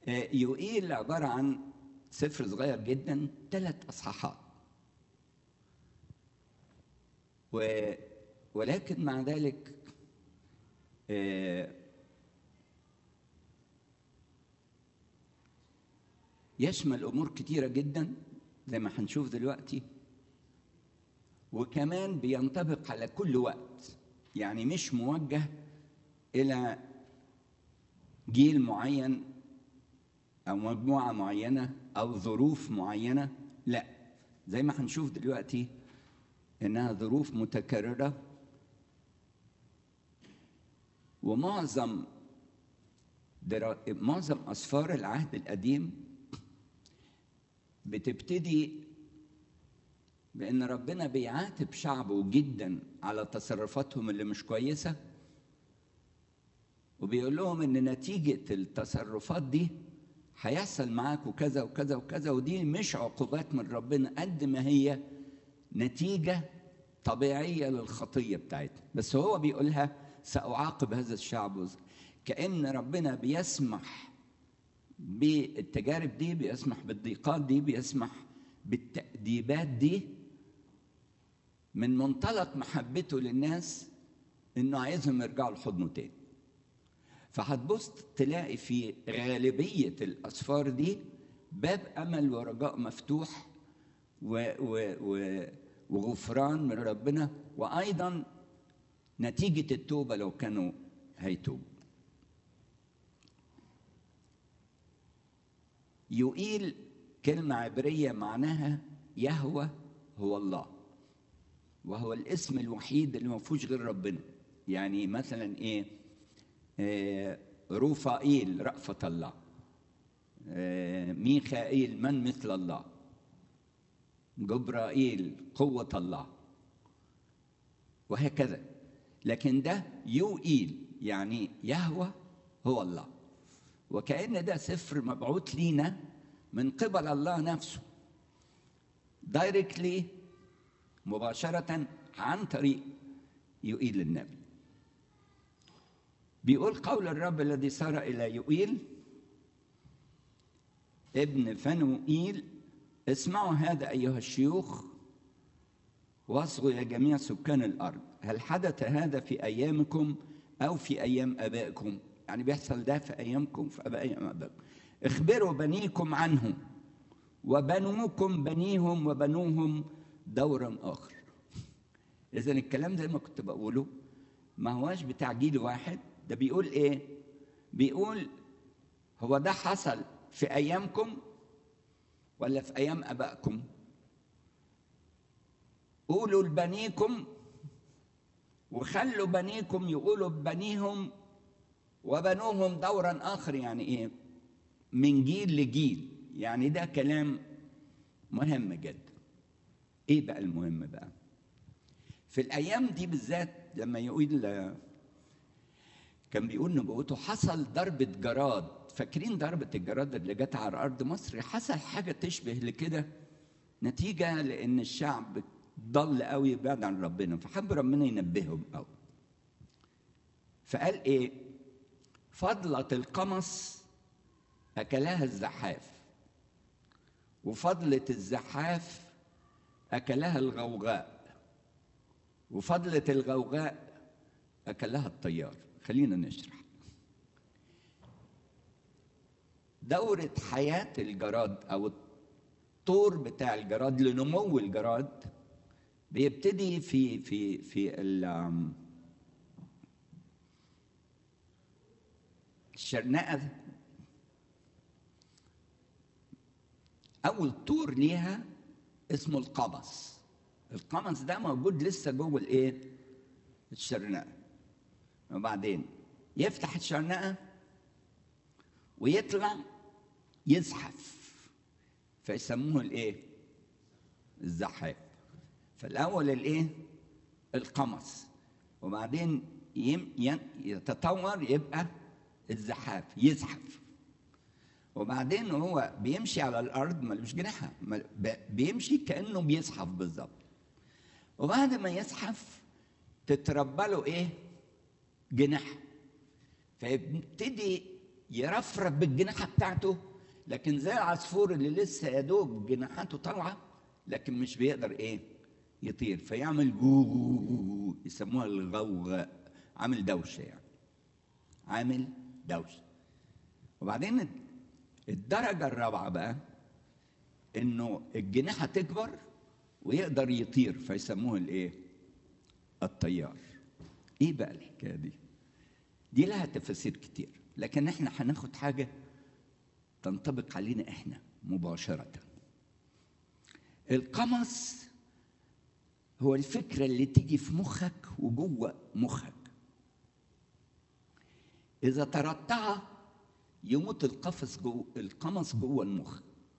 آه، يوئيل عبارة عن سفر صغير جدا ثلاث أصحاحات و ولكن مع ذلك آه، يشمل أمور كتيرة جدا زي ما هنشوف دلوقتي وكمان بينطبق على كل وقت يعني مش موجه إلى جيل معين أو مجموعة معينة أو ظروف معينة لا زي ما هنشوف دلوقتي إنها ظروف متكررة ومعظم درا... معظم أسفار العهد القديم بتبتدي بأن ربنا بيعاتب شعبه جدا على تصرفاتهم اللي مش كويسة وبيقول لهم إن نتيجة التصرفات دي هيحصل معاكم كذا وكذا وكذا ودي مش عقوبات من ربنا قد ما هي نتيجة طبيعية للخطية بتاعتنا بس هو بيقولها سأعاقب هذا الشعب كأن ربنا بيسمح بالتجارب دي بيسمح بالضيقات دي بيسمح بالتأديبات دي من منطلق محبته للناس انه عايزهم يرجعوا لحضنه تاني فهتبص تلاقي في غالبية الأسفار دي باب أمل ورجاء مفتوح و و و وغفران من ربنا وأيضا نتيجة التوبة لو كانوا هيتوبوا يقيل كلمة عبرية معناها يهوى هو الله وهو الاسم الوحيد اللي ما فيهوش غير ربنا يعني مثلا ايه آه رفائيل رأفة الله آه ميخائيل من مثل الله جبرائيل قوة الله وهكذا لكن ده يوئيل يعني يهوى هو الله وكأن ده سفر مبعوث لينا من قبل الله نفسه دايركتلي مباشرة عن طريق يوئيل النبي بيقول قول الرب الذي صار إلى يوئيل ابن فنوئيل اسمعوا هذا أيها الشيوخ واصغوا يا جميع سكان الأرض هل حدث هذا في أيامكم أو في أيام آبائكم يعني بيحصل ده في أيامكم في أيام آبائكم اخبروا بنيكم عنه وبنوكم بنيهم وبنوهم دورا آخر إذا الكلام زي ما كنت بقوله ما هواش بتاع جيل واحد ده بيقول إيه؟ بيقول هو ده حصل في أيامكم ولا في أيام آبائكم؟ قولوا لبنيكم وخلوا بنيكم يقولوا ببنيهم وبنوهم دورا آخر يعني إيه؟ من جيل لجيل يعني ده كلام مهم جدا ايه بقى المهم بقى في الايام دي بالذات لما يقول كان بيقول نبوته حصل ضربة جراد فاكرين ضربة الجراد اللي جت على أرض مصر حصل حاجة تشبه لكده نتيجة لأن الشعب ضل قوي بعد عن ربنا فحب ربنا ينبههم قوي فقال إيه فضلة القمص أكلها الزحاف وفضلة الزحاف أكلها الغوغاء وفضلة الغوغاء أكلها الطيار خلينا نشرح دورة حياة الجراد أو الطور بتاع الجراد لنمو الجراد بيبتدي في في في الشرنقة أول طور ليها اسمه القمص القمص ده موجود لسه جوه الايه الشرنقه وبعدين يفتح الشرنقه ويطلع يزحف فيسموه الايه الزحاف فالاول الايه القمص وبعدين يم يتطور يبقى الزحاف يزحف وبعدين هو بيمشي على الارض ملوش جناحه بيمشي كانه بيزحف بالظبط وبعد ما يزحف تتربى له ايه جناح فيبتدي يرفرف بالجناحه بتاعته لكن زي العصفور اللي لسه يا دوب جناحاته طالعه لكن مش بيقدر ايه يطير فيعمل جو جو جو يسموها الغوغاء عامل دوشه يعني عامل دوشه وبعدين الدرجه الرابعه بقى انه الجناحه تكبر ويقدر يطير فيسموه الايه الطيار ايه بقى الحكايه دي دي لها تفاسير كتير لكن احنا هناخد حاجه تنطبق علينا احنا مباشره القمص هو الفكره اللي تيجي في مخك وجوه مخك اذا طردتها يموت القفص جوه القمص جوه المخ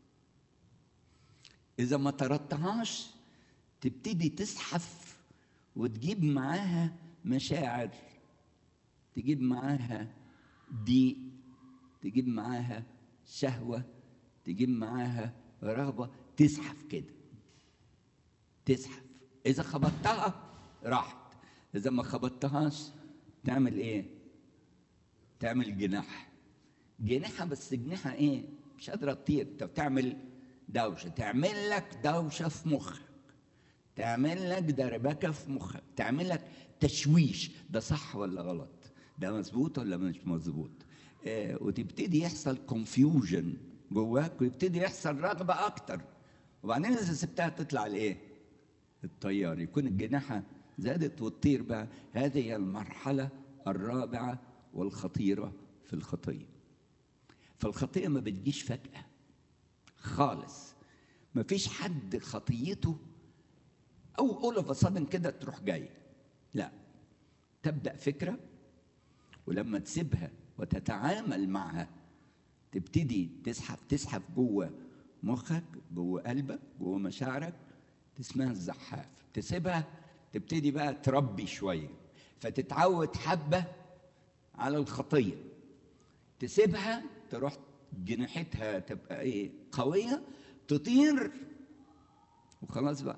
اذا ما طردتهاش تبتدي تزحف وتجيب معاها مشاعر تجيب معاها ضيق تجيب معاها شهوة تجيب معاها رغبة تزحف كده تزحف إذا خبطتها راحت إذا ما خبطتهاش تعمل إيه؟ تعمل جناح جناحها بس جناحها إيه؟ مش قادرة تطير أنت بتعمل دوشة تعمل لك دوشة في مخك تعمل لك دربكة في مخك تعمل لك تشويش ده صح ولا غلط ده مظبوط ولا مش مظبوط آه وتبتدي يحصل كونفيوجن جواك ويبتدي يحصل رغبة أكتر وبعدين إذا سبتها تطلع الإيه؟ الطيار يكون الجناحة زادت وتطير بقى هذه هي المرحلة الرابعة والخطيرة في الخطية فالخطية ما بتجيش فجأة خالص ما فيش حد خطيته او اول اوف كده تروح جاي لا تبدا فكره ولما تسيبها وتتعامل معها تبتدي تسحب تسحب جوه مخك جوه قلبك جوه مشاعرك اسمها الزحاف تسيبها تبتدي بقى تربي شويه فتتعود حبه على الخطيه تسيبها تروح جناحتها تبقى ايه قويه تطير وخلاص بقى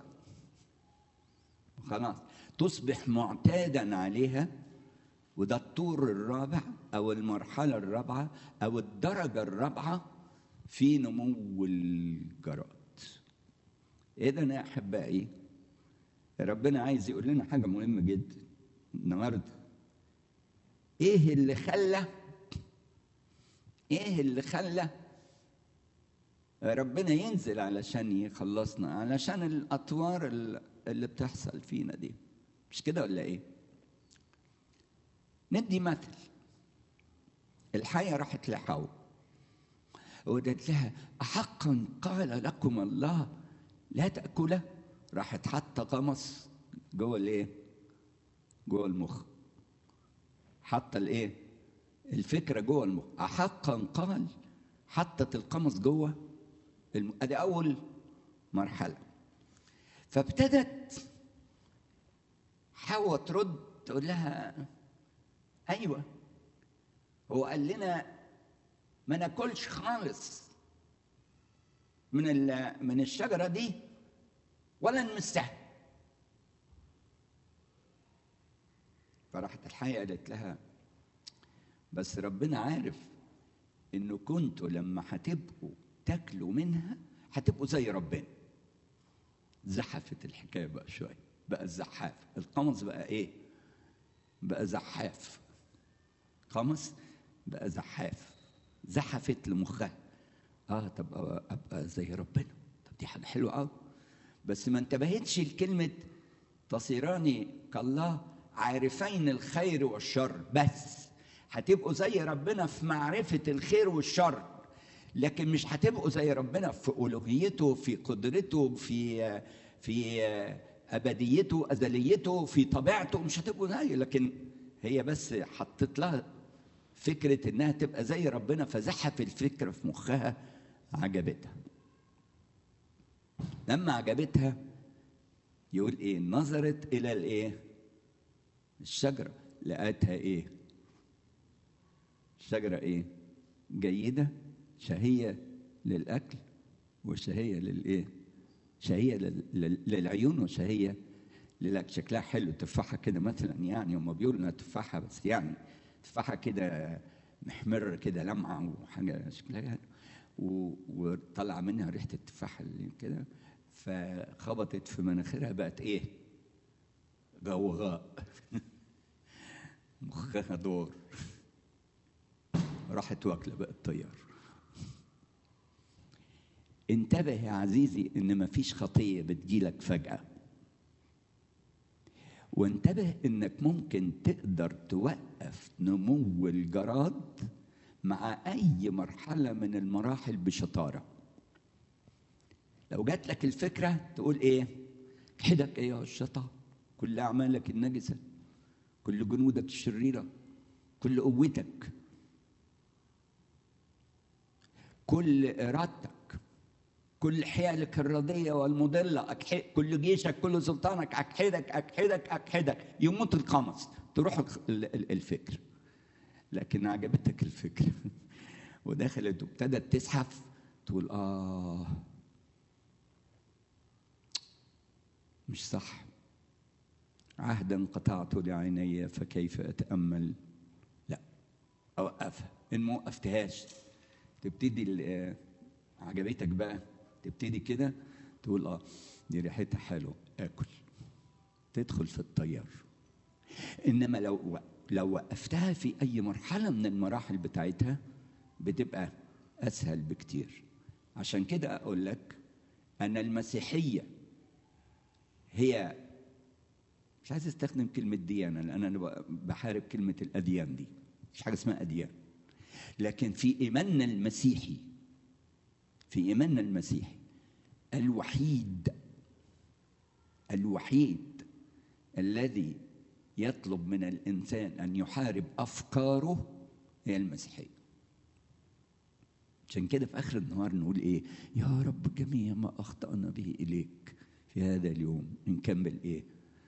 خلاص تصبح معتادا عليها وده الطور الرابع او المرحله الرابعه او الدرجه الرابعه في نمو الجراد اذا يا احبائي ربنا عايز يقول لنا حاجه مهمه جدا النهارده ايه اللي خلى ايه اللي خلى ربنا ينزل علشان يخلصنا علشان الاطوار اللي بتحصل فينا دي مش كده ولا ايه ندي مثل الحية راحت لحواء وقالت لها أحقا قال لكم الله لا تأكله راحت حاطة قمص جوه الايه جوه المخ حاطة الايه الفكرة جوه المخ أحقا قال حطت القمص جوه الم... ادي أول مرحلة فابتدت حواء ترد تقول لها ايوه هو قال لنا ما ناكلش خالص من من الشجره دي ولا نمسها فراحت الحية قالت لها بس ربنا عارف انه كنتوا لما هتبقوا تاكلوا منها هتبقوا زي ربنا زحفت الحكايه بقى شويه بقى الزحاف القمص بقى ايه بقى زحاف قمص بقى زحاف زحفت لمخها اه طب ابقى زي ربنا طب دي حاجه حلوه قوي بس ما انتبهتش لكلمه تصيران كالله عارفين الخير والشر بس هتبقوا زي ربنا في معرفه الخير والشر لكن مش هتبقوا زي ربنا في الوهيته في قدرته في في ابديته ازليته في طبيعته مش هتبقوا زي لكن هي بس حطت لها فكره انها تبقى زي ربنا فزحف الفكره في مخها عجبتها لما عجبتها يقول ايه نظرت الى الايه الشجره لقتها ايه الشجره ايه جيده شهيه للاكل وشهيه للايه شهيه للعيون وشهيه للاكل شكلها حلو تفاحه كده مثلا يعني هم بيقولوا انها تفاحه بس يعني تفاحه كده محمرة كده لمعة وحاجة شكلها و- وطلع منها ريحة التفاح اللي كده فخبطت في مناخيرها بقت ايه؟ غوغاء مخها دور راحت واكلة بقى الطيار انتبه يا عزيزي ان مفيش خطية بتجيلك فجأة وانتبه انك ممكن تقدر توقف نمو الجراد مع اي مرحله من المراحل بشطاره لو جات لك الفكره تقول ايه كحدك ايها الشطا كل اعمالك النجسه كل جنودك الشريره كل قوتك كل ارادتك كل حيلك الرضيه والمضله أكحد كل جيشك كل سلطانك اكحدك اكحدك اكحدك يموت القمص تروح الخ- ال- ال- الفكر لكن عجبتك الفكره ودخلت وابتدت تزحف تقول اه مش صح عهدا قطعته لعيني فكيف اتامل لا اوقفها ان ما وقفتهاش تبتدي ال- عجبتك بقى تبتدي كده تقول اه دي ريحتها حلوه اكل تدخل في الطيار انما لو لو وقفتها في اي مرحله من المراحل بتاعتها بتبقى اسهل بكتير عشان كده اقول لك ان المسيحيه هي مش عايز استخدم كلمه ديانه لان انا بحارب كلمه الاديان دي مش حاجه اسمها اديان لكن في ايماننا المسيحي في ايماننا المسيحي الوحيد الوحيد الذي يطلب من الانسان ان يحارب افكاره هي المسيحيه عشان كده في اخر النهار نقول ايه يا رب جميع ما اخطانا به اليك في هذا اليوم ان كان بالايه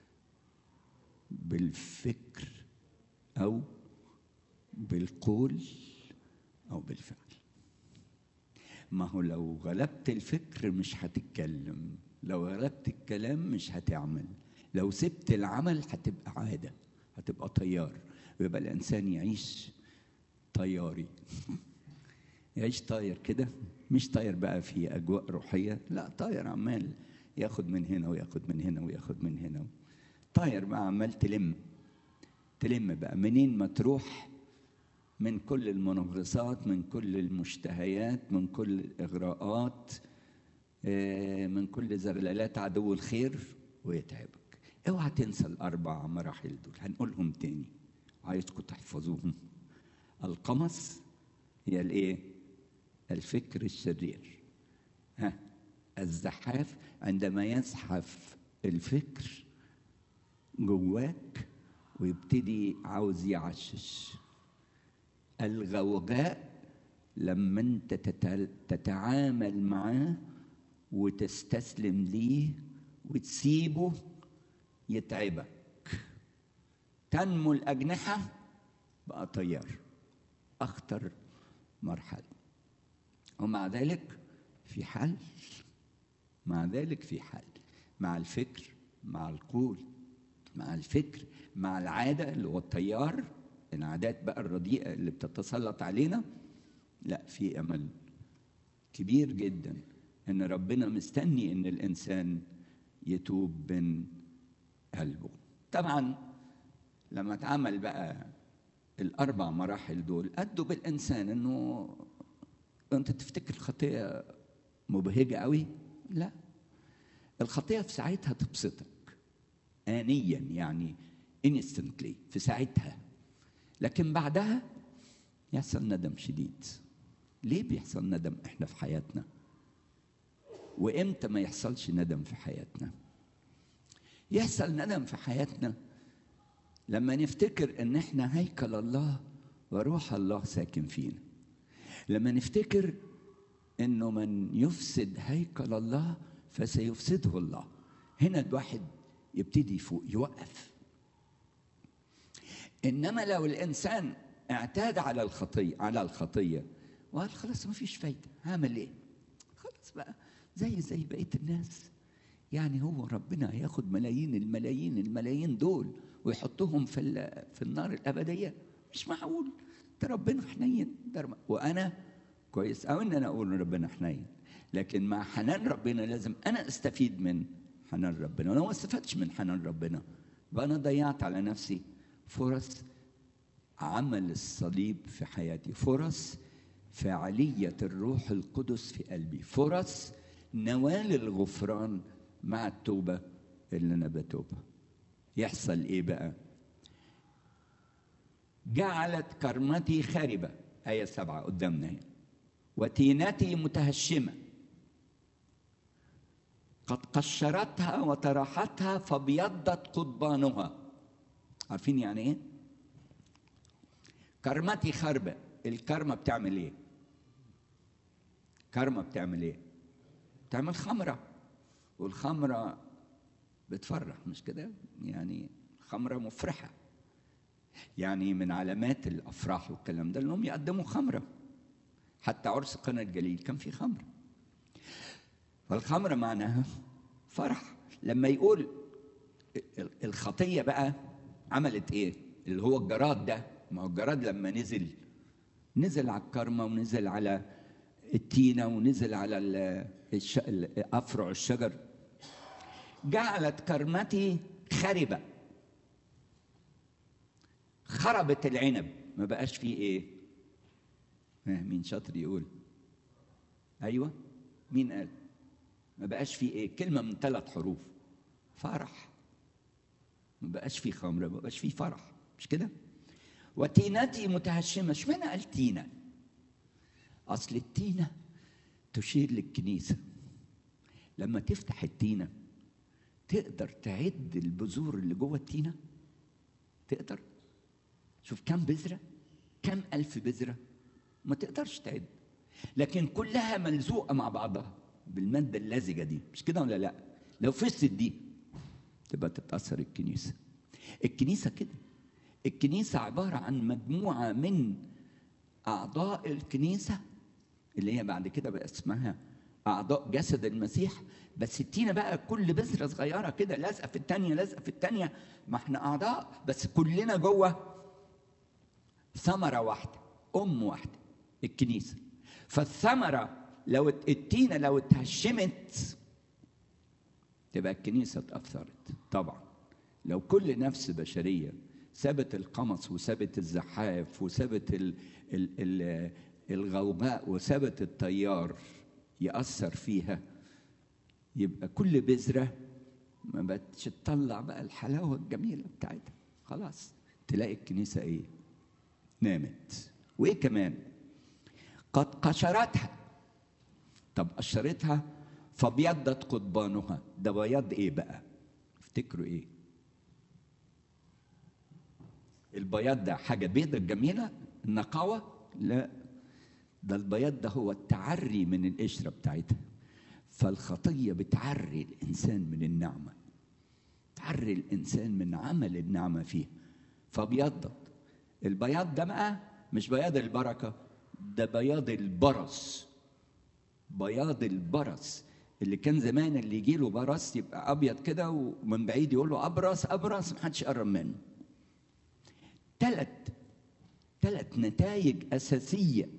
بالفكر او بالقول او بالفعل ما هو لو غلبت الفكر مش هتتكلم لو غلبت الكلام مش هتعمل لو سبت العمل هتبقى عادة هتبقى طيار ويبقى الإنسان يعيش طياري يعيش طاير كده مش طاير بقى في أجواء روحية لا طاير عمال ياخد من هنا وياخد من هنا وياخد من هنا طاير بقى عمال تلم تلم بقى منين ما تروح من كل المنغصات من كل المشتهيات من كل الإغراءات آه، من كل زغللات عدو الخير ويتعبك اوعى تنسى الأربع مراحل دول هنقولهم تاني عايزكم تحفظوهم القمص هي الايه الفكر الشرير ها الزحاف عندما يزحف الفكر جواك ويبتدي عاوز يعشش الغوغاء لما انت تتل- تتعامل معاه وتستسلم ليه وتسيبه يتعبك تنمو الأجنحة بقى طيار أخطر مرحلة ومع ذلك في حل مع ذلك في حل مع الفكر مع القول مع الفكر مع العادة اللي هو الطيار العادات بقى الرديئة اللي بتتسلط علينا لا في أمل كبير جدا ان ربنا مستني ان الانسان يتوب من قلبه طبعا لما اتعمل بقى الاربع مراحل دول ادوا بالانسان انه انت تفتكر الخطيه مبهجه قوي لا الخطيه في ساعتها تبسطك انيا يعني انستنتلي في ساعتها لكن بعدها يحصل ندم شديد ليه بيحصل ندم احنا في حياتنا وامتى ما يحصلش ندم في حياتنا يحصل ندم في حياتنا لما نفتكر ان احنا هيكل الله وروح الله ساكن فينا لما نفتكر انه من يفسد هيكل الله فسيفسده الله هنا الواحد يبتدي يفوق يوقف انما لو الانسان اعتاد على الخطيه على الخطيه وقال خلاص ما فيش فايده هعمل ايه خلاص بقى زي زي بقيه الناس يعني هو ربنا هياخد ملايين الملايين الملايين دول ويحطهم في ال- في النار الابديه مش معقول ده ربنا حنين ده رب... وانا كويس او ان انا اقول ربنا حنين لكن مع حنان ربنا لازم انا استفيد من حنان ربنا ولو ما استفدتش من حنان ربنا يبقى انا ضيعت على نفسي فرص عمل الصليب في حياتي فرص فعالية الروح القدس في قلبي فرص نوال الغفران مع التوبة اللي أنا بتوبها يحصل إيه بقى جعلت كرمتي خاربة آية سبعة قدامنا هنا وتينتي متهشمة قد قشرتها وطرحتها فابيضت قضبانها عارفين يعني ايه كرمتي خربة الكرمة بتعمل ايه كرمة بتعمل ايه بتعمل خمرة والخمرة بتفرح مش كده يعني خمرة مفرحة يعني من علامات الافراح والكلام ده انهم يقدموا خمره حتى عرس قنا الجليل كان في خمره فالخمره معناها فرح لما يقول الخطيه بقى عملت ايه اللي هو الجراد ده ما هو الجراد لما نزل نزل على الكرمه ونزل على التينه ونزل على الش... افرع الشجر جعلت كرمتي خربه خربت العنب ما بقاش فيه ايه مين شاطر يقول ايوه مين قال ما بقاش فيه ايه كلمه من ثلاث حروف فرح ما بقاش فيه خمره ما بقاش فيه فرح مش كده وتينتي متهشمه اشمعنى قال تينه اصل التينه تشير للكنيسه لما تفتح التينه تقدر تعد البذور اللي جوه التينه تقدر شوف كم بذرة كم ألف بذرة ما تقدرش تعد لكن كلها ملزوقة مع بعضها بالمادة اللزجة دي مش كده ولا لا لو فست دي تبقى تتأثر الكنيسة الكنيسة كده الكنيسة عبارة عن مجموعة من أعضاء الكنيسة اللي هي بعد كده بقى اسمها أعضاء جسد المسيح بس التينة بقى كل بذرة صغيرة كده لازقة في التانية لازقة في التانية ما احنا أعضاء بس كلنا جوه ثمرة واحدة أم واحدة الكنيسة فالثمرة لو التينة لو اتهشمت تبقى الكنيسة اتأثرت طبعا لو كل نفس بشرية سابت القمص وسابت الزحاف وسابت ال ال ال الغوغاء وسابت التيار يأثر فيها يبقى كل بذرة ما بقتش تطلع بقى الحلاوة الجميلة بتاعتها خلاص تلاقي الكنيسة ايه نامت وايه كمان قد قشرتها طب قشرتها فبيضت قضبانها ده بياض ايه بقى افتكروا ايه البياض ده حاجه بيضة جميله النقاوه لا ده البياض ده هو التعري من القشره بتاعتها فالخطيه بتعري الانسان من النعمه تعري الانسان من عمل النعمه فيه فبيضت البياض ده بقى مش بياض البركه ده بياض البرص بياض البرص اللي كان زمان اللي يجي له برص يبقى ابيض كده ومن بعيد يقول له ابرص ابرص محدش يقرب منه ثلاث ثلاث نتائج اساسيه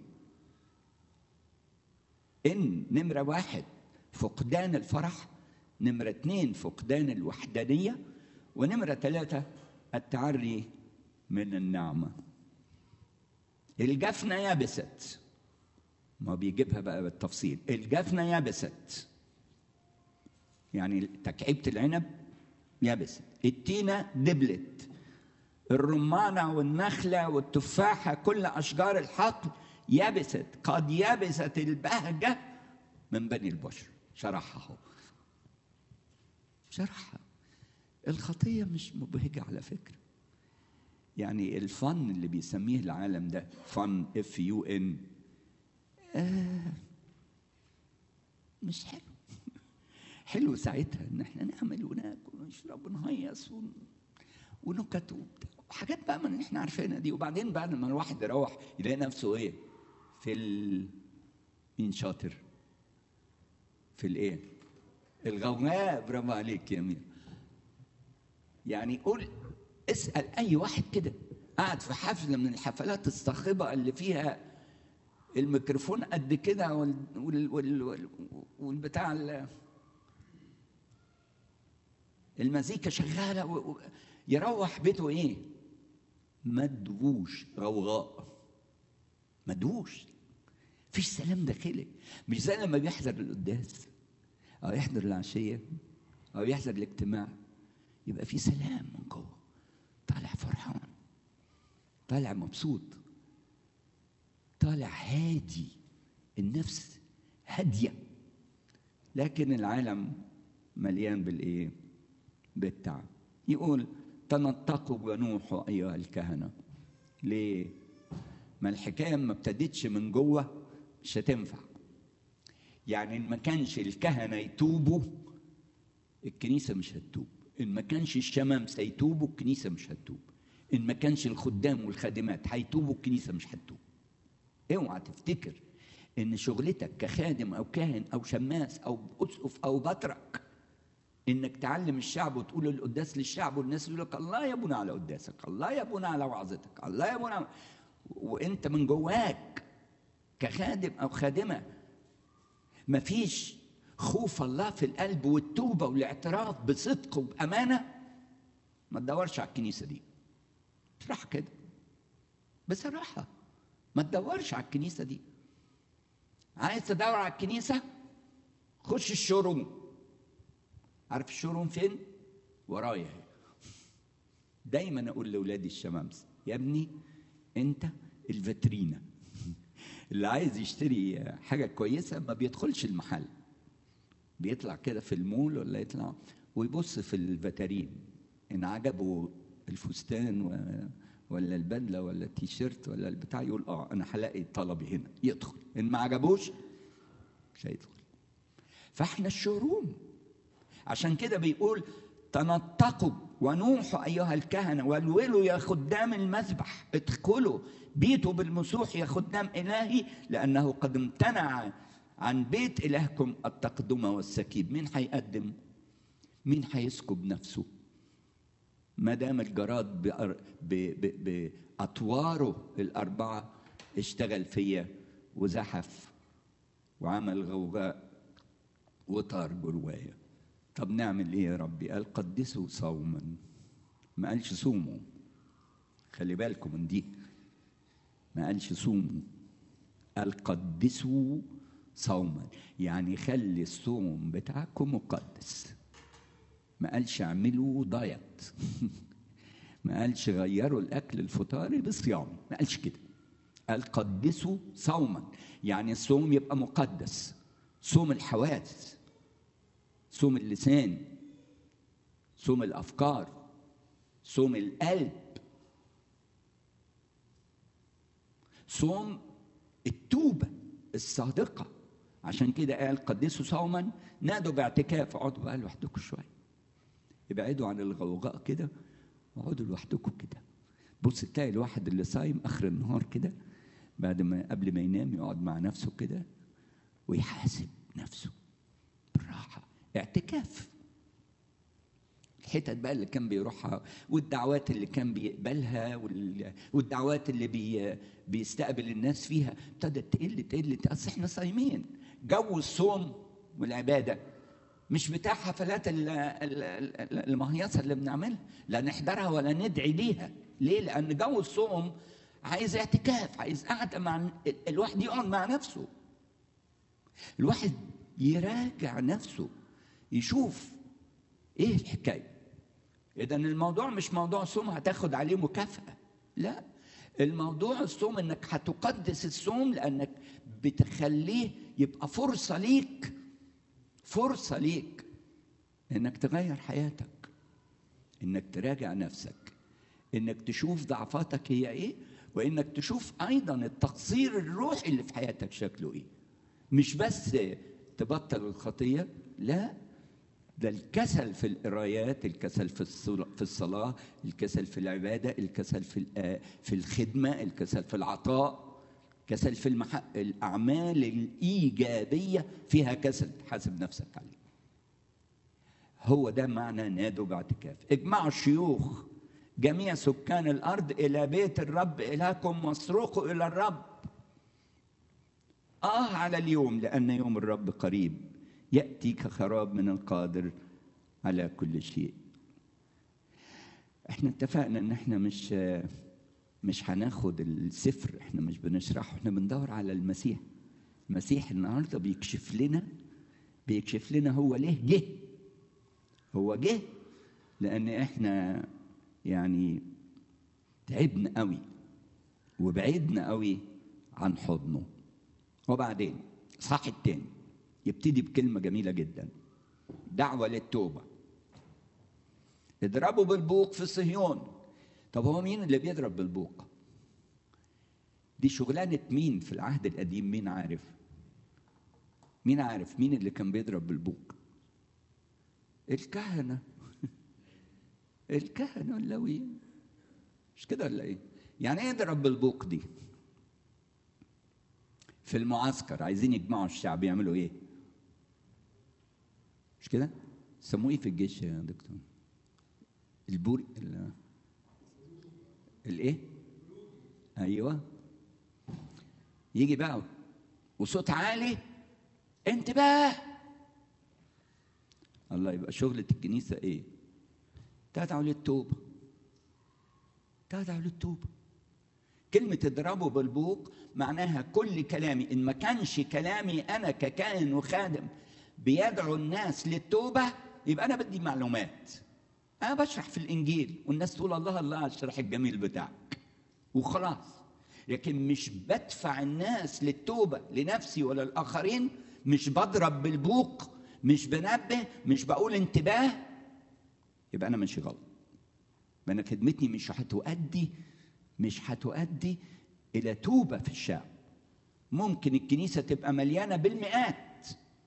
ان نمره واحد فقدان الفرح نمره اثنين فقدان الوحدانيه ونمره ثلاثه التعري من النعمه الجفنه يبست ما بيجيبها بقى بالتفصيل الجفنه يبست يعني تكعيبه العنب يبست التينه دبلت الرمانه والنخله والتفاحه كل اشجار الحقل يبست قد يبست البهجه من بني البشر شرحها هو شرحها الخطيه مش مبهجه على فكره يعني الفن اللي بيسميه العالم ده فن اف يو ان مش حلو حلو ساعتها ان احنا نعمل وناكل ونشرب ونهيص ون... ونكت وبتاع وحاجات بقى من اللي احنا عارفينها دي وبعدين بعد ما الواحد يروح يلاقي نفسه ايه في ال مين شاطر في الايه الغوغاء برافو عليك يا مين يعني قول اسال اي واحد كده قاعد في حفله من الحفلات الصاخبه اللي فيها الميكروفون قد كده وال وال وال وال والبتاع ال- المزيكا شغاله و- و- يروح بيته ايه؟ مدووش غوغاء مدووش فيش سلام داخلي مش زي لما بيحضر القداس او يحضر العشيه او يحضر الاجتماع يبقى في سلام من جوه طالع فرحان طالع مبسوط طالع هادي النفس هاديه لكن العالم مليان بالايه بالتعب يقول تنطقوا ونوحوا ايها الكهنه ليه ما الحكايه ما ابتدتش من جوه مش هتنفع يعني ان ما كانش الكهنه يتوبوا الكنيسه مش هتتوب ان ما كانش الشمامسه يتوبوا الكنيسه مش هتتوب ان ما كانش الخدام والخادمات هيتوبوا الكنيسه مش هتتوب اوعى تفتكر ان شغلتك كخادم او كاهن او شماس او اسقف او بطرك انك تعلم الشعب وتقول القداس للشعب والناس يقول لك الله يا ابونا على قداسك الله يا ابونا على وعظتك الله يا ابونا وانت من جواك كخادم او خادمه مفيش خوف الله في القلب والتوبه والاعتراف بصدق وبامانه ما تدورش على الكنيسه دي بصراحه كده بصراحه ما تدورش على الكنيسه دي عايز تدور على الكنيسه خش الشوروم عارف الشوروم فين ورايا اهي. دايما اقول لاولادي الشمامسه يا ابني انت الفاترينا اللي عايز يشتري حاجه كويسه ما بيدخلش المحل بيطلع كده في المول ولا يطلع ويبص في الفاترين ان عجبه الفستان و... ولا البدله ولا التيشيرت ولا البتاع يقول اه انا هلاقي طلبي هنا يدخل ان ما عجبوش مش هيدخل فاحنا الشوروم عشان كده بيقول تنطقوا ونوحوا ايها الكهنه والولوا يا خدام المذبح ادخلوا بيتوا بالمسوح يا خدام الهي لانه قد امتنع عن بيت الهكم التقدم والسكيب مين هيقدم مين هيسكب نفسه ما دام الجراد بأر... ب... ب... باطواره الاربعه اشتغل فيا وزحف وعمل غوغاء وطار جوايا طب نعمل ايه يا ربي قال قدسوا صوما ما قالش صوموا خلي بالكم من دي ما قالش صوموا قال قدسوا صوما يعني خلي الصوم بتاعكم مقدس ما قالش اعملوا دايت ما قالش غيروا الاكل الفطاري بصيام ما قالش كده قال قدسوا صوما يعني الصوم يبقى مقدس صوم الحواس صوم اللسان صوم الافكار صوم القلب صوم التوبه الصادقه عشان كده قال قدسوا صوما نادوا باعتكاف اقعدوا بقى لوحدكم شويه ابعدوا عن الغوغاء كده اقعدوا لوحدكم كده بص تلاقي الواحد اللي صايم اخر النهار كده بعد ما قبل ما ينام يقعد مع نفسه كده ويحاسب نفسه بالراحه اعتكاف الحتت بقى اللي كان بيروحها والدعوات اللي كان بيقبلها والدعوات اللي بي بيستقبل الناس فيها ابتدت تقل تقل اصل احنا صايمين جو الصوم والعباده مش بتاع حفلات المهيصه اللي بنعملها لا نحضرها ولا ندعي ليها ليه لان جو الصوم عايز اعتكاف عايز قعده مع الواحد يقعد مع نفسه الواحد يراجع نفسه يشوف ايه الحكايه اذا الموضوع مش موضوع صوم هتاخد عليه مكافاه لا الموضوع الصوم انك هتقدس الصوم لانك بتخليه يبقى فرصه ليك فرصه ليك انك تغير حياتك انك تراجع نفسك انك تشوف ضعفاتك هي ايه وانك تشوف ايضا التقصير الروحي اللي في حياتك شكله ايه مش بس تبطل الخطيه لا ده الكسل في القرايات الكسل في في الصلاه الكسل في العباده الكسل في في الخدمه الكسل في العطاء كسل في المح... الاعمال الايجابيه فيها كسل حاسب نفسك عليه هو ده معنى نادوا باعتكاف اجمعوا الشيوخ جميع سكان الارض الى بيت الرب الهكم واصرخوا الى الرب اه على اليوم لان يوم الرب قريب ياتي كخراب من القادر على كل شيء احنا اتفقنا ان احنا مش مش هناخد السفر احنا مش بنشرحه احنا بندور على المسيح المسيح النهارده بيكشف لنا بيكشف لنا هو ليه جه هو جه لان احنا يعني تعبنا قوي وبعدنا قوي عن حضنه وبعدين صح التاني يبتدي بكلمة جميلة جدا دعوة للتوبة اضربوا بالبوق في صهيون طب هو مين اللي بيضرب بالبوق دي شغلانة مين في العهد القديم مين عارف مين عارف مين اللي كان بيضرب بالبوق الكهنة الكهنة اللاويين مش كده ولا ايه يعني ايه يضرب بالبوق دي في المعسكر عايزين يجمعوا الشعب يعملوا ايه مش كده سموه ايه في الجيش يا دكتور البوري ال... الايه ايوه يجي بقى وصوت عالي انتباه الله يبقى شغلة الكنيسة ايه تدعو للتوبة تدعو للتوبة كلمة اضربه بالبوق معناها كل كلامي إن ما كانش كلامي أنا ككائن وخادم بيدعو الناس للتوبة يبقى أنا بدي معلومات أنا بشرح في الإنجيل والناس تقول الله الله على الشرح الجميل بتاعك وخلاص لكن مش بدفع الناس للتوبة لنفسي ولا الآخرين مش بضرب بالبوق مش بنبه مش بقول انتباه يبقى أنا ماشي غلط يبقى أنا خدمتي مش هتؤدي مش هتؤدي الى توبه في الشعب ممكن الكنيسه تبقى مليانه بالمئات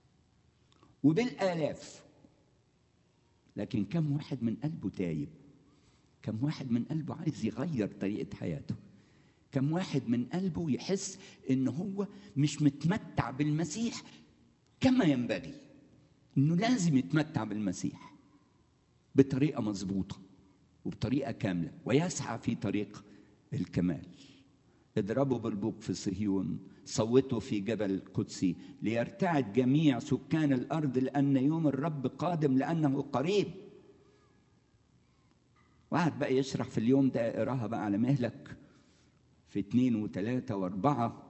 وبالالاف لكن كم واحد من قلبه تايب كم واحد من قلبه عايز يغير طريقه حياته كم واحد من قلبه يحس ان هو مش متمتع بالمسيح كما ينبغي انه لازم يتمتع بالمسيح بطريقه مظبوطه وبطريقه كامله ويسعى في طريق الكمال اضربوا بالبوق في صهيون صوتوا في جبل القدسي ليرتعد جميع سكان الارض لان يوم الرب قادم لانه قريب وقعد بقى يشرح في اليوم ده اقراها بقى على مهلك في اثنين وثلاثة وأربعة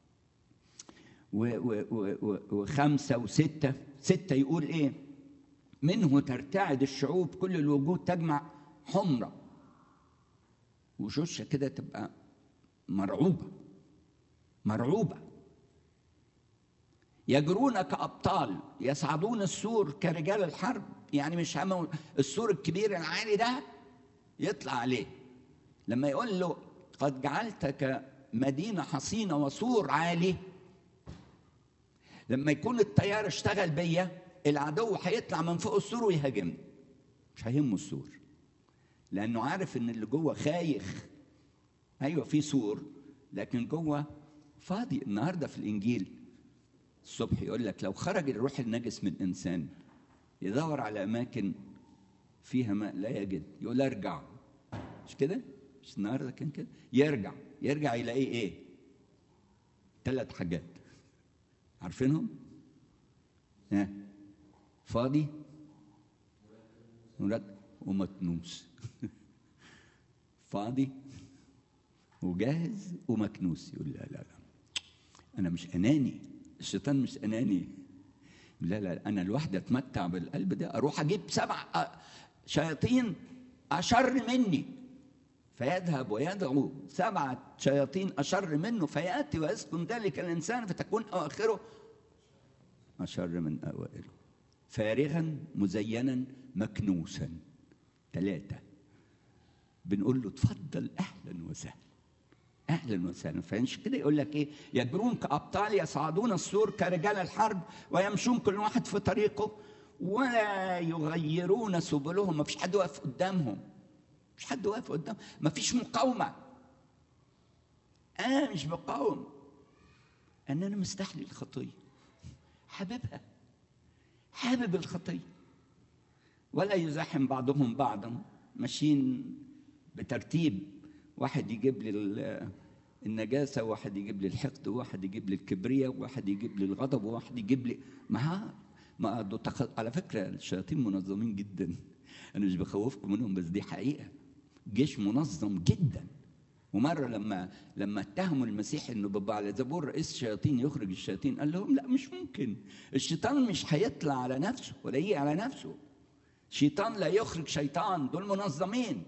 و و و وخمسة وستة ستة يقول إيه منه ترتعد الشعوب كل الوجود تجمع حمرة وشوشها كده تبقى مرعوبة مرعوبة يجرون كأبطال يصعدون السور كرجال الحرب يعني مش هم السور الكبير العالي ده يطلع عليه لما يقول له قد جعلتك مدينة حصينة وسور عالي لما يكون الطيار اشتغل بيا العدو هيطلع من فوق السور ويهاجمني مش هيهمه السور لانه عارف ان اللي جوه خايخ ايوه في سور لكن جوه فاضي النهارده في الانجيل الصبح يقول لك لو خرج الروح النجس من انسان يدور على اماكن فيها ماء لا يجد يقول ارجع مش كده مش النهارده كان كده يرجع يرجع يلاقيه ايه ثلاث حاجات عارفينهم ها فاضي مرتب ومكنوس فاضي وجاهز ومكنوس يقول لا لا لا انا مش اناني الشيطان مش اناني لا لا انا لوحدي اتمتع بالقلب ده اروح اجيب سبع شياطين اشر مني فيذهب ويدعو سبعة شياطين أشر منه فيأتي ويسكن ذلك الإنسان فتكون أواخره أشر من أوائله فارغا مزينا مكنوسا ثلاثة بنقول له اتفضل أهلا وسهلا أهلا وسهلا فمش كده يقول لك إيه يجرون كأبطال يصعدون السور كرجال الحرب ويمشون كل واحد في طريقه ولا يغيرون سبلهم ما فيش حد واقف قدامهم مش حد واقف قدام ما فيش مقاومة أنا مش بقاوم أن أنا مستحلي الخطية حاببها حابب الخطية ولا يزاحم بعضهم بعضا ماشيين بترتيب واحد يجيب لي ال- النجاسة وواحد يجيب لي الحقد وواحد يجيب لي الكبرياء وواحد يجيب لي الغضب وواحد يجيب لي ما ما دول تخ... على فكرة الشياطين منظمين جدا أنا مش بخوفكم منهم بس دي حقيقة جيش منظم جدا ومرة لما لما اتهموا المسيح انه بابا على زبور رئيس الشياطين يخرج الشياطين قال لهم لا مش ممكن الشيطان مش هيطلع على نفسه ولا يجي على نفسه شيطان لا يخرج شيطان دول منظمين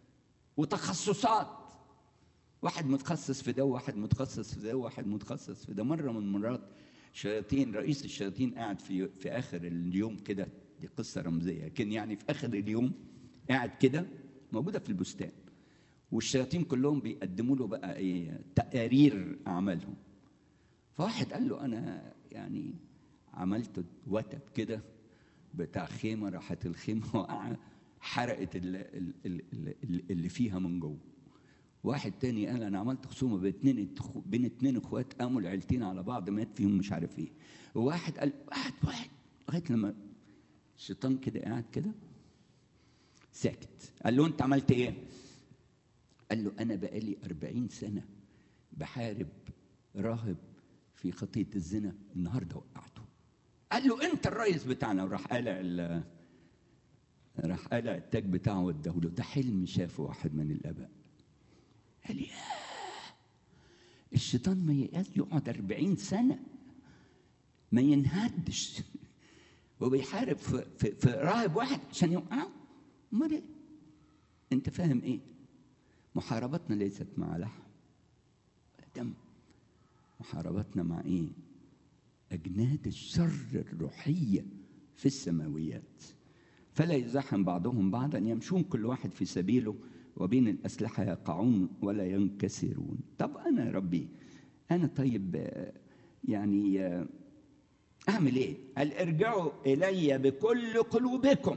وتخصصات واحد متخصص في ده وواحد متخصص في ده وواحد متخصص في ده مرة من المرات شياطين رئيس الشياطين قاعد في في آخر اليوم كده دي قصة رمزية لكن يعني في آخر اليوم قاعد كده موجودة في البستان والشياطين كلهم بيقدموا له بقى ايه تقارير اعمالهم فواحد قال له انا يعني عملت وتد كده بتاع خيمه راحت الخيمه وقع حرقت ال- ال- ال- ال- اللي فيها من جوه واحد تاني قال انا عملت خصومه بين اتنين بين اتنين اخوات قاموا العيلتين على بعض مات فيهم مش عارف ايه وواحد قال واحد واحد لغايه لما الشيطان كده قاعد كده ساكت قال له انت عملت ايه؟ قال له أنا بقالي أربعين سنة بحارب راهب في خطية الزنا النهاردة وقعته قال له أنت الرئيس بتاعنا وراح قالع ال- راح قالع التاج بتاعه واداه له ده حلم شافه واحد من الآباء قال لي ياه الشيطان ما يقاس يقعد أربعين سنة ما ينهدش وبيحارب في, في, في راهب واحد عشان يوقعه امال ايه انت فاهم ايه محاربتنا ليست مع لحم ولا دم محاربتنا مع ايه اجناد الشر الروحيه في السماويات فلا يزاحم بعضهم بعضا يمشون كل واحد في سبيله وبين الاسلحه يقعون ولا ينكسرون طب انا يا ربي انا طيب آه، يعني آه، اعمل ايه قال ارجعوا الي بكل قلوبكم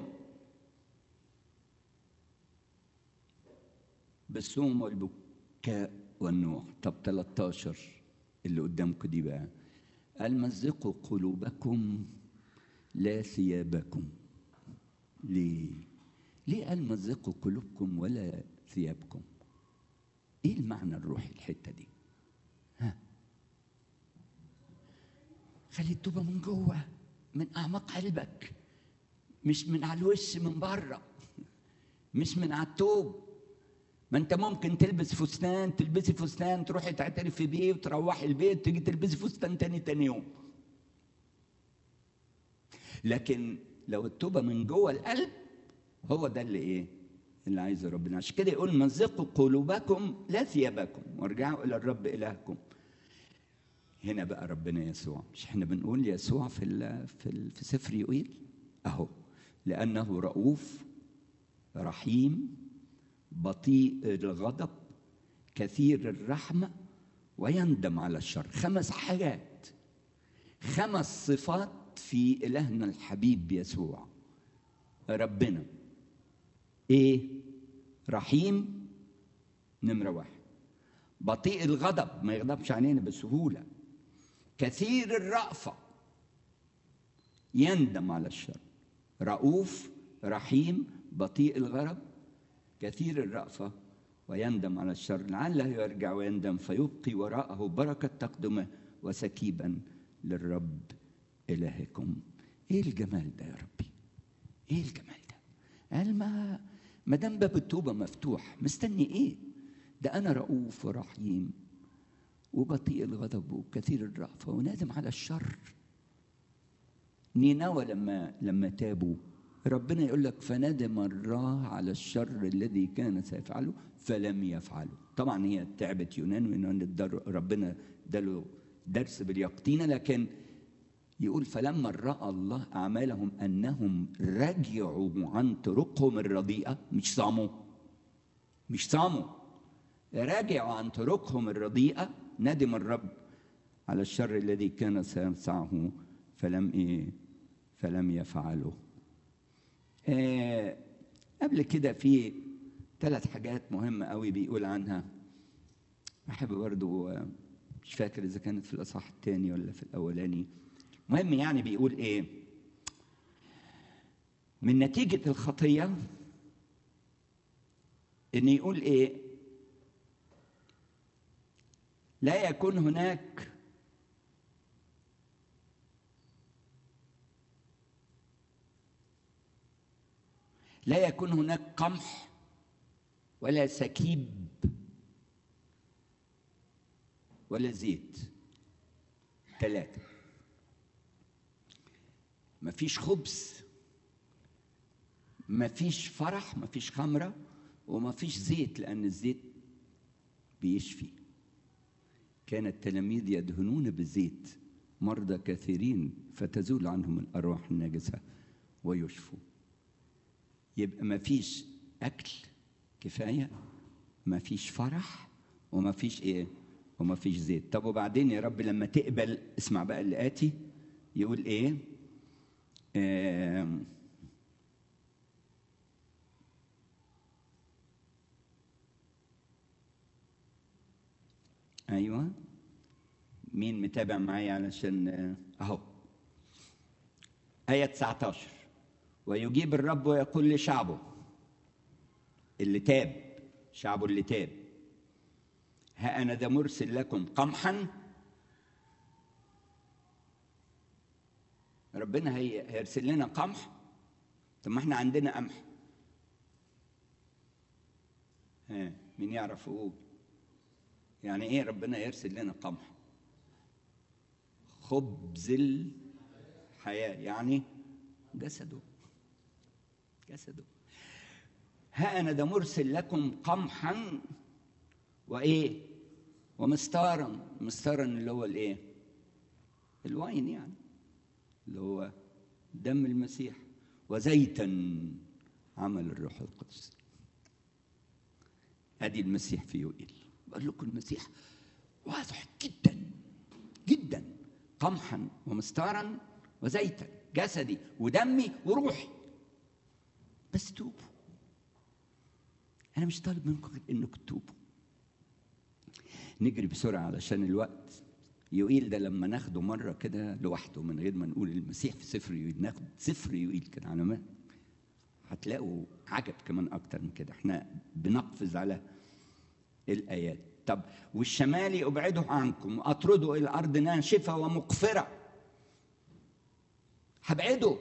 بالصوم والبكاء والنوح طب 13 اللي قدامكم دي بقى قال مزقوا قلوبكم لا ثيابكم ليه ليه قال مزقوا قلوبكم ولا ثيابكم ايه المعنى الروحي الحته دي ها خلي التوبه من جوه من اعماق قلبك مش من على الوش من بره مش من على التوب ما انت ممكن تلبس فستان تلبسي فستان تروحي تعترفي بيه وتروحي البيت تيجي تلبسي فستان تاني تاني يوم لكن لو التوبه من جوه القلب هو ده اللي ايه اللي عايزه ربنا عشان كده يقول مزقوا قلوبكم لا ثيابكم وارجعوا الى الرب الهكم هنا بقى ربنا يسوع مش احنا بنقول يسوع في ال في ال في سفر يوئيل اهو لانه رؤوف رحيم بطيء الغضب كثير الرحمه ويندم على الشر خمس حاجات خمس صفات في الهنا الحبيب يسوع ربنا ايه رحيم نمره واحد بطيء الغضب ما يغضبش علينا بسهوله كثير الرأفة يندم على الشر رؤوف رحيم بطيء الغضب كثير الرأفة ويندم على الشر لعله يرجع ويندم فيبقي وراءه بركة تقدمه وسكيبا للرب إلهكم إيه الجمال ده يا ربي إيه الجمال ده قال ما ما دام باب التوبة مفتوح مستني إيه ده أنا رؤوف ورحيم وبطيء الغضب وكثير الرأفة ونادم على الشر نينوى لما لما تابوا ربنا يقول لك فندم الله على الشر الذي كان سيفعله فلم يفعله طبعا هي تعبت يونان ويونان ربنا اداله درس باليقطينة لكن يقول فلما رأى الله أعمالهم أنهم رجعوا عن طرقهم الرديئة مش صاموا مش صاموا رجعوا عن طرقهم الرديئة ندم الرب على الشر الذي كان سيصنعه فلم إيه فلم يفعله آه قبل كده في ثلاث حاجات مهمة قوي بيقول عنها أحب برضو آه، مش فاكر إذا كانت في الأصحاح الثاني ولا في الأولاني مهم يعني بيقول إيه من نتيجة الخطية ان يقول ايه لا يكون هناك لا يكون هناك قمح ولا سكيب ولا زيت ثلاثة مفيش خبز مفيش فرح مفيش خمرة ومفيش زيت لأن الزيت بيشفي كان التلاميذ يدهنون بالزيت مرضى كثيرين فتزول عنهم الأرواح الناجسة ويشفوا يبقى مفيش أكل كفاية مفيش فرح ومفيش إيه ومفيش زيت طب وبعدين يا رب لما تقبل اسمع بقى اللي آتي يقول إيه آه ايوه مين متابع معايا علشان اهو آية 19 ويجيب الرب ويقول لشعبه اللي تاب شعبه اللي تاب ها أنا ذا مرسل لكم قمحا ربنا هي هيرسل لنا قمح طب ما احنا عندنا قمح ها مين يعرف يقول يعني ايه ربنا يرسل لنا قمح خبز الحياة يعني جسده جسده ها أنا ده مرسل لكم قمحا وإيه ومستارا مستارا اللي هو الإيه الواين يعني اللي هو دم المسيح وزيتا عمل الروح القدس ادي المسيح في يوئيل بقول لكم المسيح واضح جدا جدا قمحا ومستارا وزيتا جسدي ودمي وروحي بس توبوا انا مش طالب منكم غير انكم تتوبوا نجري بسرعه علشان الوقت يوئيل ده لما ناخده مره كده لوحده من غير ما نقول المسيح في سفر يوئيل ناخد سفر يوئيل كده على ما هتلاقوا عجب كمان اكتر من كده احنا بنقفز على الايات طب والشمالي ابعده عنكم واطرده الى الارض ناشفه ومقفره هبعده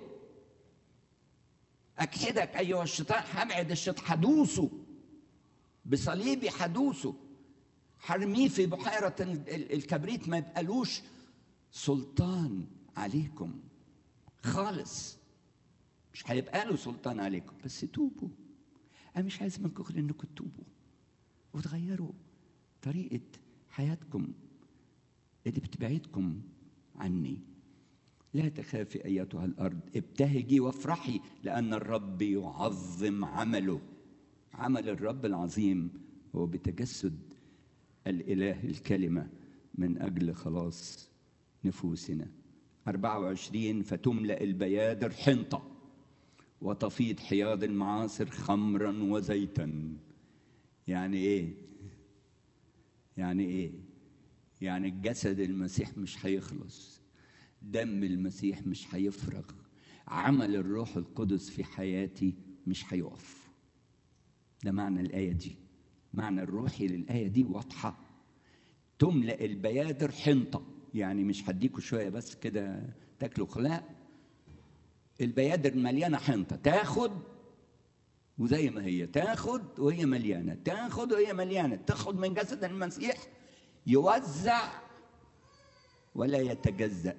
اكحدك ايها الشيطان هبعد الشيطان هدوسه بصليبي هدوسه حرميه في بحيرة الكبريت ما يبقالوش سلطان عليكم خالص مش هيبقى له سلطان عليكم بس توبوا انا مش عايز منكم غير انكم تتوبوا وتغيروا طريقة حياتكم اللي بتبعدكم عني لا تخافي ايتها الارض ابتهجي وافرحي لان الرب يعظم عمله عمل الرب العظيم هو بتجسد الاله الكلمه من اجل خلاص نفوسنا 24 فتملا البيادر حنطه وتفيض حياض المعاصر خمرا وزيتا يعني ايه يعني ايه يعني الجسد المسيح مش هيخلص دم المسيح مش هيفرغ عمل الروح القدس في حياتي مش هيقف ده معنى الآية دي معنى الروحي للآية دي واضحة تملأ البيادر حنطة يعني مش هديكوا شوية بس كده تاكلوا خلاء البيادر مليانة حنطة تاخد وزي ما هي تاخد وهي مليانة تاخد وهي مليانة تاخد من جسد المسيح يوزع ولا يتجزأ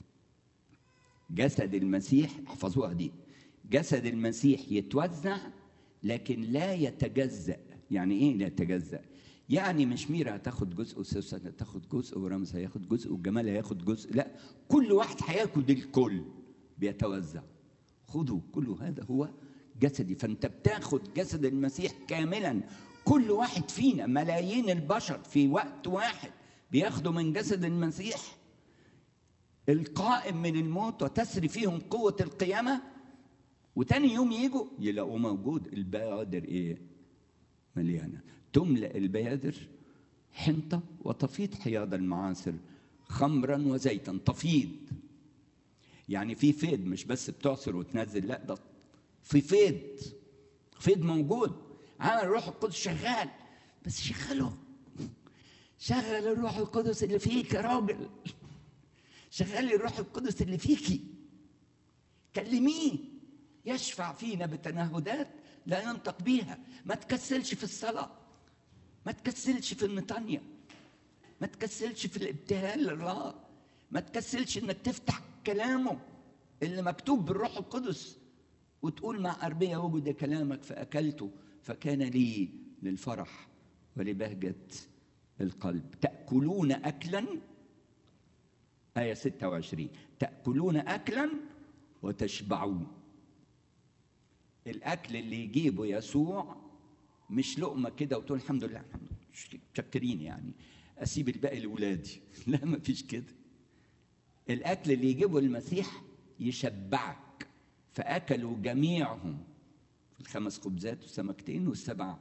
جسد المسيح احفظوها دي جسد المسيح يتوزع لكن لا يتجزأ يعني ايه لا يتجزأ يعني مش ميرا هتاخد جزء وسوسن هتاخد جزء ورمز هياخد جزء والجمال هياخد جزء لا كل واحد هياخد الكل بيتوزع خذوا كل هذا هو جسدي فانت بتاخد جسد المسيح كاملا كل واحد فينا ملايين البشر في وقت واحد بياخدوا من جسد المسيح القائم من الموت وتسري فيهم قوة القيامة وتاني يوم يجوا يلاقوه موجود البيادر ايه؟ مليانة تملأ البيادر حنطة وتفيض حياض المعاصر خمرا وزيتا تفيض يعني في فيض مش بس بتعصر وتنزل لا ده في فيض فيض موجود عمل الروح القدس شغال بس شغله شغل الروح القدس اللي فيك يا راجل شغل الروح القدس اللي فيكي كلميه يشفع فينا بتنهدات لا ينطق بيها ما تكسلش في الصلاة ما تكسلش في المطانية ما تكسلش في الابتهال لله ما تكسلش انك تفتح كلامه اللي مكتوب بالروح القدس وتقول مع أربية وجد كلامك فأكلته فكان لي للفرح ولبهجة القلب تأكلون أكلا آية 26 تأكلون أكلا وتشبعون الأكل اللي يجيبه يسوع مش لقمة كده وتقول الحمد لله الحمد لله متشكرين يعني أسيب الباقي لأولادي لا ما فيش كده الأكل اللي يجيبه المسيح يشبعك فأكلوا جميعهم الخمس خبزات والسمكتين والسبع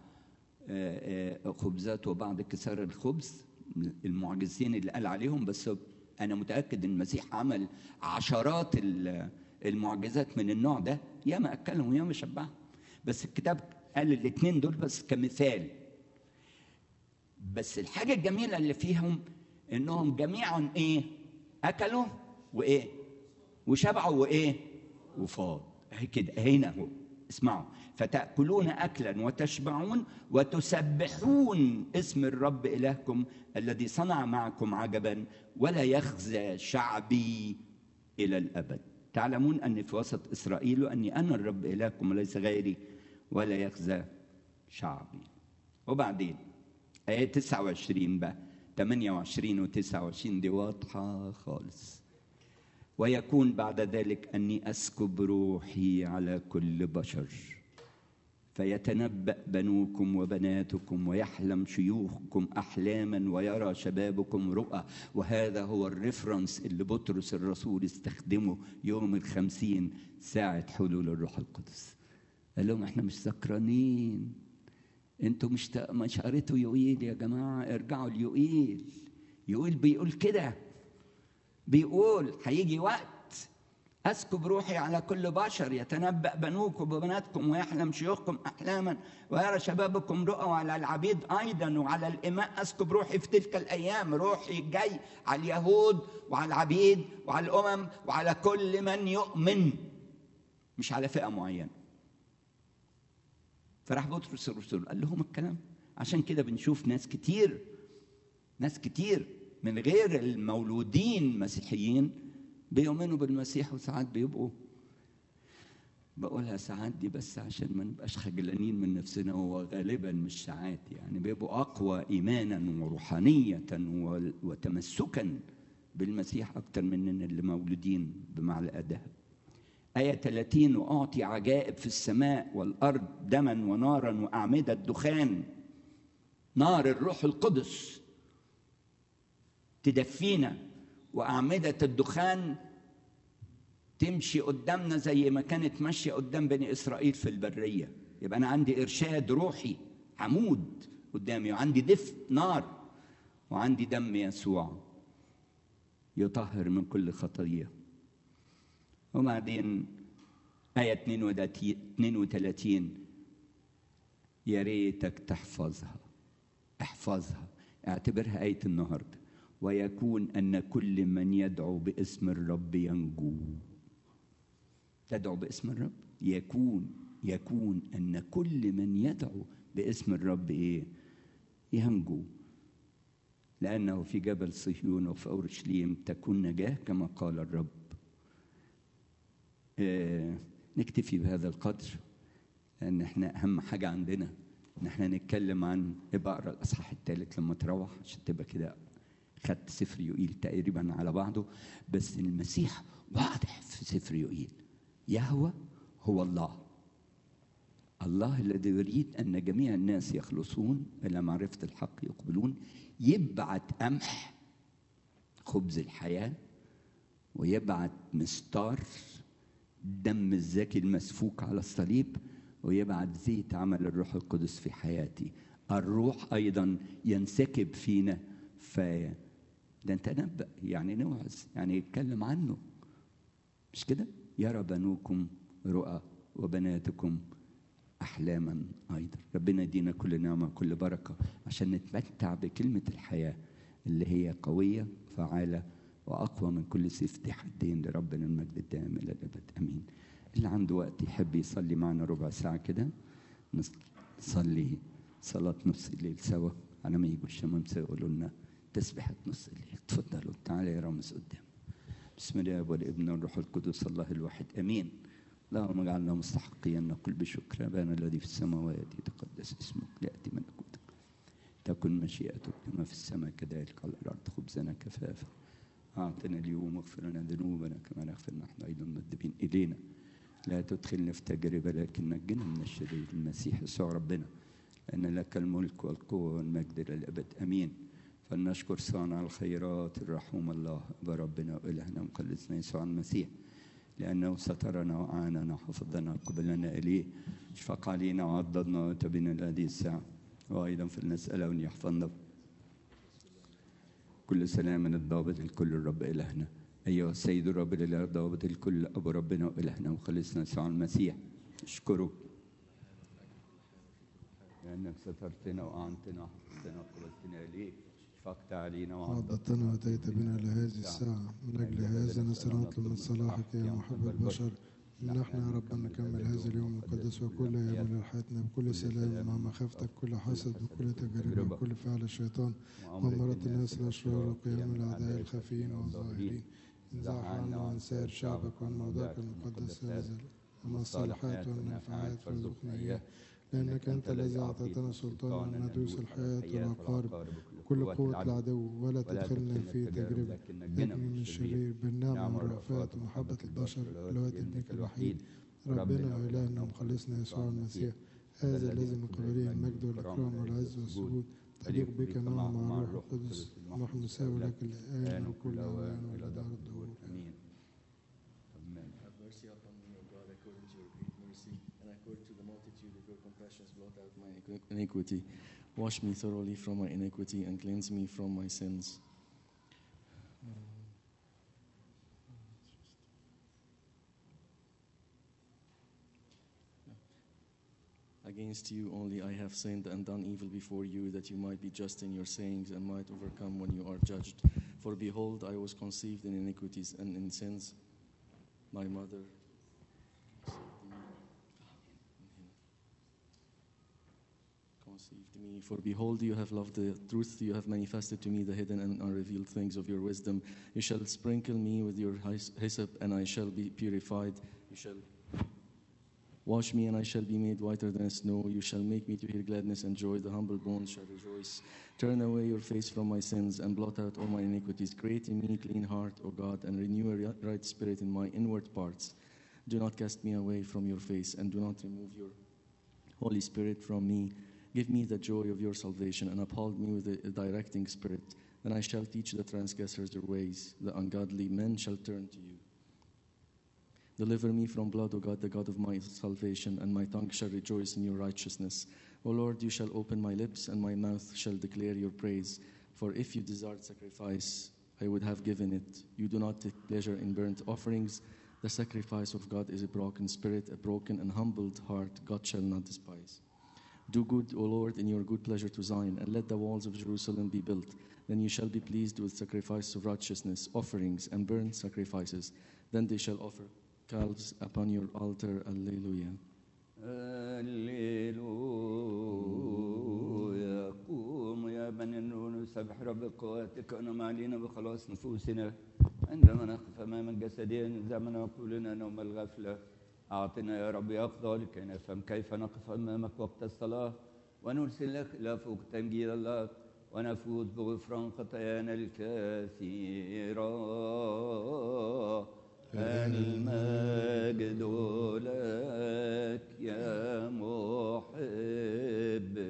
خبزات وبعض كسار الخبز المعجزين اللي قال عليهم بس انا متاكد ان المسيح عمل عشرات المعجزات من النوع ده ياما اكلهم وياما شبعهم بس الكتاب قال الاثنين دول بس كمثال بس الحاجه الجميله اللي فيهم انهم جميعا ايه اكلوا وايه وشبعوا وايه وفاض اهي كده هنا هو اسمعوا فتأكلون أكلا وتشبعون وتسبحون اسم الرب إلهكم الذي صنع معكم عجبا ولا يخزى شعبي إلى الأبد تعلمون أني في وسط إسرائيل وأني أنا الرب إلهكم وليس غيري ولا يخزى شعبي وبعدين آية 29 بقى 28 و 29 دي واضحة خالص ويكون بعد ذلك اني اسكب روحي على كل بشر فيتنبا بنوكم وبناتكم ويحلم شيوخكم احلاما ويرى شبابكم رؤى وهذا هو الريفرنس اللي بطرس الرسول استخدمه يوم الخمسين ساعة حلول الروح القدس قال لهم احنا مش سكرانين انتوا مش مش قريتوا يوئيل يا جماعة ارجعوا ليوئيل يوئيل بيقول كده بيقول هيجي وقت اسكب روحي على كل بشر يتنبأ بنوكم وبناتكم ويحلم شيوخكم احلاما ويرى شبابكم رؤى وعلى العبيد ايضا وعلى الاماء اسكب روحي في تلك الايام روحي جاي على اليهود وعلى العبيد وعلى الامم وعلى كل من يؤمن مش على فئه معينه فراح بطرس الرسول قال لهم الكلام عشان كده بنشوف ناس كتير ناس كتير من غير المولودين مسيحيين بيؤمنوا بالمسيح وساعات بيبقوا بقولها ساعات دي بس عشان ما نبقاش خجلانين من نفسنا هو غالبا مش ساعات يعني بيبقوا اقوى ايمانا وروحانيه وتمسكا بالمسيح اكتر مننا اللي مولودين بمعلقه ذهب آية 30 وأعطي عجائب في السماء والأرض دما ونارا وأعمدة دخان نار الروح القدس تدفينا وأعمدة الدخان تمشي قدامنا زي ما كانت ماشية قدام بني إسرائيل في البرية يبقى أنا عندي إرشاد روحي عمود قدامي وعندي دفء نار وعندي دم يسوع يطهر من كل خطية وبعدين آية 32 يا ريتك تحفظها احفظها اعتبرها آية النهارده ويكون ان كل من يدعو باسم الرب ينجو تدعو باسم الرب يكون يكون ان كل من يدعو باسم الرب ايه ينجو لانه في جبل صهيون وفي اورشليم تكون نجاه كما قال الرب آه نكتفي بهذا القدر لان احنا اهم حاجه عندنا ان احنا نتكلم عن ابقى اقرا الاصحاح الثالث لما تروح عشان تبقى كده خدت سفر يوئيل تقريبا على بعضه بس المسيح واضح في سفر يوئيل يهوى هو الله الله الذي يريد ان جميع الناس يخلصون الى معرفه الحق يقبلون يبعت قمح خبز الحياه ويبعت مستار دم الزكي المسفوك على الصليب ويبعت زيت عمل الروح القدس في حياتي الروح ايضا ينسكب فينا في ده نتنبأ يعني نوعظ يعني يتكلم عنه مش كده يرى بنوكم رؤى وبناتكم أحلاما أيضا ربنا يدينا كل نعمة وكل بركة عشان نتمتع بكلمة الحياة اللي هي قوية فعالة وأقوى من كل سيف ذي حدين لربنا المجد الدائم إلى الأبد أمين اللي عنده وقت يحب يصلي معنا ربع ساعة كده نصلي صلاة نص الليل سوا على ما يجوا الشمامسة يقولوا لنا تسبحة نص الليل تفضلوا تعالى يا رامز قدام بسم الله والابن والروح القدس الله الواحد امين اللهم اجعلنا مستحقين نقول بشكر ابانا الذي في السماوات يتقدس اسمك ياتي ملكوتك تكن مشيئتك كما في السماء كذلك على الارض خبزنا كفافا اعطنا اليوم واغفر لنا ذنوبنا كما نغفر نحن ايضا المذنبين الينا لا تدخلنا في تجربه لكن نجنا من الشرير المسيح يسوع ربنا لان لك الملك والقوه والمجد للابد امين فلنشكر صانع الخيرات الرحوم الله بربنا وإلهنا مخلصنا يسوع المسيح لأنه سترنا وأعاننا وحفظنا وقبلنا إليه اشفق علينا وعضدنا وتبنا لهذه الساعة وأيضا فلنسأله أن يحفظنا كل سلام من الضابط الكل الرب إلهنا أيها السيد الرب الإله ضابط الكل أبو ربنا وإلهنا وخلصنا يسوع المسيح اشكره لأنك سترتنا وأعنتنا وحفظتنا وقبلتنا إليك شفقت علينا وعضدتنا وأتيت بنا لهذه الساعة من أجل هذا نسأل نطلب من صلاحك يا محب البشر إن احنا يا رب نكمل هذا اليوم المقدس وكل أيام حياتنا بكل سلام مع مخافتك كل حسد وكل تجارب وكل فعل الشيطان ومرات الناس الأشرار وقيام الأعداء الخفيين والظاهرين انزح عنا وعن سائر شعبك وعن موضعك المقدس هذا أما الصالحات والمنفعات فارزقنا إياه لأنك أنت الذي أعطيتنا سلطان أن ندوس الحياة والعقارب كل قوة العدو ولا تدخلنا في تجربة نجني من الشرير بالنعمة والرأفات ومحبة البشر لوات ابنك الوحيد ربنا وإلهنا ومخلصنا يسوع المسيح هذا الذي من قبله المجد والإكرام والعز والسجود تليق بك معه مع الروح القدس نحن نساوي لك الآن وكل أوان وإلى دار الدهور آمين Have mercy upon me, O God, according to your great mercy, and according to the multitude of your compassions, blot out my iniquity. Wash me thoroughly from my iniquity and cleanse me from my sins. Against you only I have sinned and done evil before you, that you might be just in your sayings and might overcome when you are judged. For behold, I was conceived in iniquities and in sins. My mother conceived me. For behold, you have loved the truth, you have manifested to me the hidden and unrevealed things of your wisdom. You shall sprinkle me with your hys- hyssop, and I shall be purified. You shall wash me, and I shall be made whiter than snow. You shall make me to hear gladness and joy. The humble bones shall rejoice. Turn away your face from my sins and blot out all my iniquities. Create in me a clean heart, O God, and renew a ri- right spirit in my inward parts. Do not cast me away from your face, and do not remove your Holy Spirit from me. Give me the joy of your salvation, and uphold me with a directing spirit. Then I shall teach the transgressors their ways. The ungodly men shall turn to you. Deliver me from blood, O God, the God of my salvation, and my tongue shall rejoice in your righteousness. O Lord, you shall open my lips, and my mouth shall declare your praise. For if you desired sacrifice, I would have given it. You do not take pleasure in burnt offerings. The sacrifice of God is a broken spirit, a broken and humbled heart, God shall not despise. Do good, O Lord, in your good pleasure to Zion, and let the walls of Jerusalem be built. Then you shall be pleased with sacrifice of righteousness, offerings, and burnt sacrifices. Then they shall offer calves upon your altar. Alleluia. هللويا قوموا يا بني النور نسبح رب قواتك ونعم علينا بخلاص نفوسنا عندما نقف امام الجسدين زمن عقولنا نوم الغفله اعطنا يا رب يقظه لكي نفهم كيف نقف امامك وقت الصلاه ونرسل لك الى فوق تمجيد الله ونفوز بغفران خطايانا الكثيره المجد لك يا محب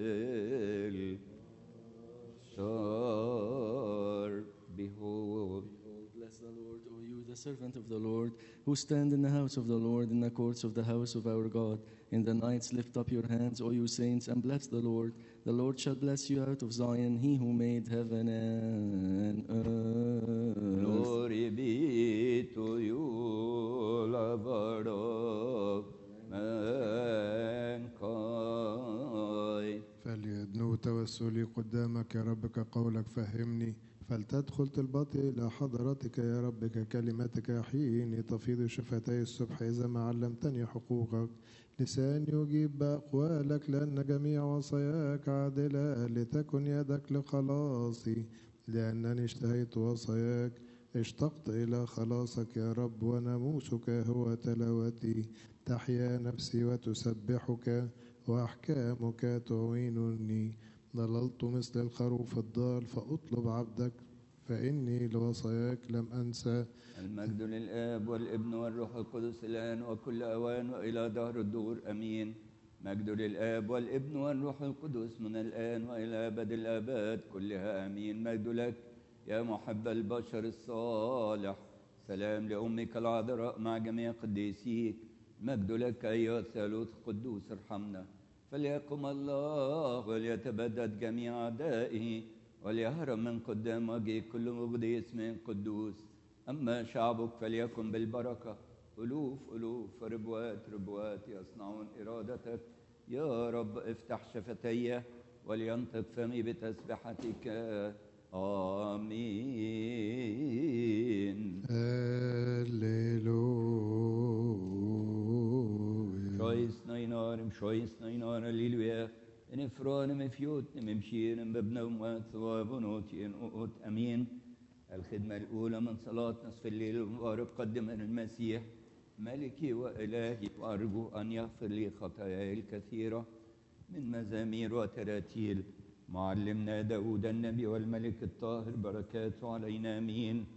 الشر Behold, Behold, bless the Lord, O you, the servant of the Lord, who stand in the house of the Lord, in the courts of the house of our God. In the nights lift up your hands, O you saints, and bless the Lord. The Lord shall bless you out of Zion, he who made heaven and earth. glory be to you, lover of mankind. توسلي قدامك يا رب كقولك فهمني فلتدخل طلبتي إلى حضرتك يا رب ككلمتك حين تفيض شفتي الصبح إذا ما علمتني حقوقك لسان يجيب بأقوالك لأن جميع وصاياك عادلة لتكن يدك لخلاصي لأنني اشتهيت وصاياك اشتقت إلى خلاصك يا رب وناموسك هو تلاوتي تحيا نفسي وتسبحك وأحكامك تعينني ضللت مثل الخروف الضال فأطلب عبدك فإني لوصاياك لم أنسى المجد للآب والابن والروح القدس الآن وكل أوان وإلى دهر الدور أمين مجد للآب والابن والروح القدس من الآن وإلى أبد الآباد كلها أمين مجد لك يا محب البشر الصالح سلام لأمك العذراء مع جميع قديسيك مجد لك أيها الثالوث القدوس ارحمنا فليقم الله وليتبدد جميع أعدائه وليهرب من قدام وجه كل مبدي اسم قدوس أما شعبك فليكن بالبركة ألوف ألوف ربوات ربوات يصنعون إرادتك يا رب افتح شفتي ولينطق فمي بتسبحتك آمين هللويا شويس نينار شويس نينار ليلويا نفران مفيوت ممشين ببنا ومات وبنوتي نقوت أمين الخدمة الأولى من صلاة نصف الليل المبارك قدم المسيح ملكي وإلهي وأرجو أن يغفر لي خطاياي الكثيرة من مزامير وتراتيل معلمنا داود النبي والملك الطاهر بركاته علينا أمين